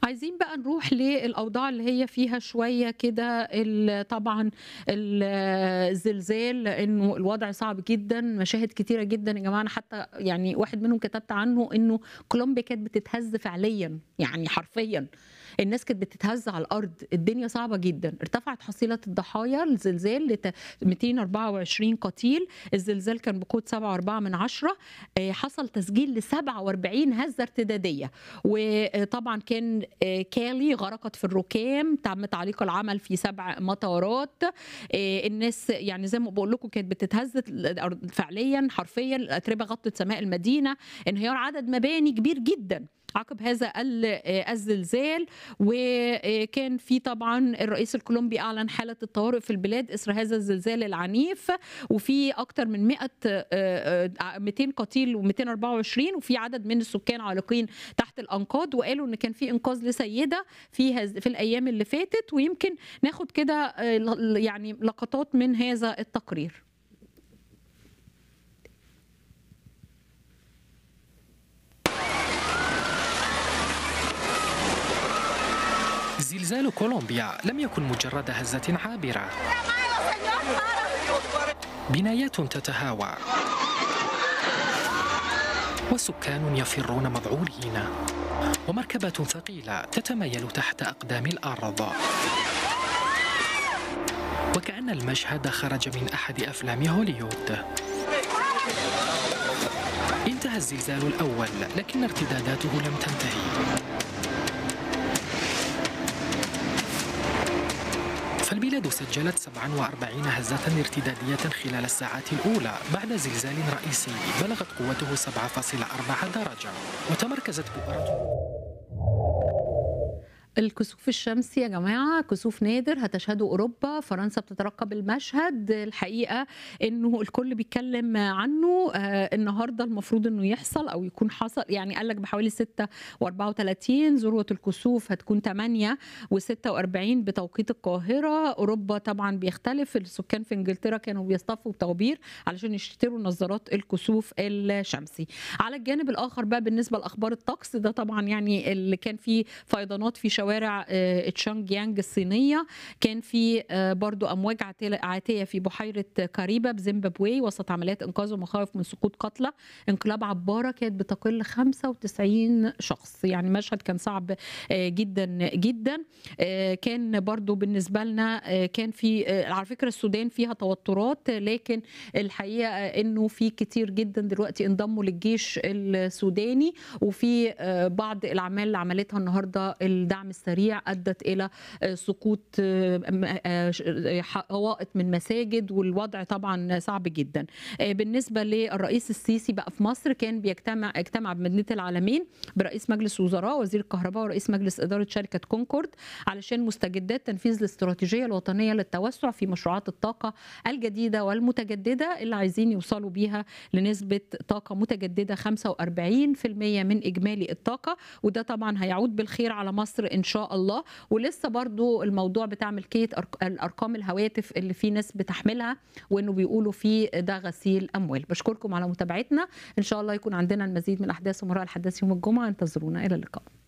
عايزين بقى نروح للأوضاع اللي هي فيها شوية كده ال طبعًا ال الزلزال، لإنه الوضع صعب جدًا، مشاهد كتيرة جدًا يا جماعة أنا حتى يعني واحد منهم كتبت عنه إنه كولومبيا كانت بتتهز فعليًا، يعني حرفيًا، الناس كانت بتتهز على الأرض، الدنيا صعبة جدًا، ارتفعت حصيلة الضحايا الزلزال لت 224 قتيل، الزلزال كان بقوة 7.4 آآ حصل تسجيل ل47 هزة ارتدادية، وطبعًا كان آآ كالي غرقت في الركام، تم تعليق العمل في 7 مطارات، آآ الناس يعني زي ما باقول لكم كانت بتتهز الأرض فعليًا، حرفيًا، الأتربة غطت سماء المدينة، انهيار عدد مباني كبير جدًا عقب هذا ال آآ الزلزال، وكان في طبعًا الرئيس الكولومبي أعلن حالة الطوارئ في البلاد إثر هذا الزلزال العنيف، وفي أكتر من 100 آآ 200 قتيل و224 وفي عدد من السكان عالقين تحت الأنقاض، وقالوا إن كان في إنقاذ لسيدة في هذ في الأيام اللي فاتت، ويمكن ناخد كده آآ ل يعني لقطات من هذا التقرير. زلزال كولومبيا لم يكن مجرد هزة عابرة بنايات تتهاوى وسكان يفرون مذعورين ومركبات ثقيلة تتمايل تحت أقدام الأرض وكأن المشهد خرج من أحد أفلام هوليوود انتهى الزلزال الأول لكن ارتداداته لم تنتهي فالبلاد سجلت 47 هزة ارتدادية خلال الساعات الأولى بعد زلزال رئيسي بلغت قوته 7.4 درجة وتمركزت بؤرته الكسوف الشمسي يا جماعة كسوف نادر هتشهده أوروبا، فرنسا بتترقب المشهد، الحقيقة إنه الكل بيتكلم عنه آآ النهارده المفروض إنه يحصل أو يكون حصل يعني قال لك بحوالي 6:34 ذروة الكسوف هتكون 8:46 بتوقيت القاهرة، أوروبا طبعًا بيختلف، السكان في إنجلترا كانوا بيصطفوا بطوابير علشان يشتروا نظارات الكسوف الشمسي. على الجانب الآخر بقى بالنسبة لأخبار الطقس ده طبعًا يعني اللي كان فيه فيضانات في شوارع آآ تشانج يانج الصينية، كان في آآ برضه أمواج عاتل عاتية في بحيرة كاريبا بزيمبابوي وسط عمليات إنقاذ ومخاوف من سقوط قتلى، انقلاب عبارة كانت بتقل 95 شخص، يعني مشهد كان صعب آآ جدًا، جدًا. آآ كان برضه بالنسبة لنا آآ كان في آآ على فكرة السودان فيها توترات، لكن الحقيقة إنه في كتير جدًا دلوقتي انضموا للجيش السوداني، وفي آآ بعض الأعمال اللي عملتها النهارده الدعم السريع أدت إلى آآ سقوط م آآ ش حوائط من مساجد، والوضع طبعًا صعب جدًا. آآ بالنسبة للرئيس السيسي بقى في مصر كان بيجتمع اجتمع بمدينة العالمين برئيس مجلس وزراء، وزير الكهرباء، ورئيس مجلس إدارة شركة كونكورد علشان مستجدات تنفيذ الاستراتيجية الوطنية للتوسع في مشروعات الطاقة الجديدة والمتجددة اللي عايزين يوصلوا بيها لنسبة طاقة متجددة 45% من إجمالي الطاقة، وده طبعًا هيعود بالخير على مصر إن شاء الله، ولسه برضه الموضوع بتاع ملكية أرق الأرقام الهواتف اللي في ناس بتحملها، وإنه بيقولوا في ده غسيل أموال. باشكركم على متابعتنا، إن شاء الله يكون عندنا المزيد من الأحداث ومراء الحدث يوم الجمعة، انتظرونا، إلى اللقاء.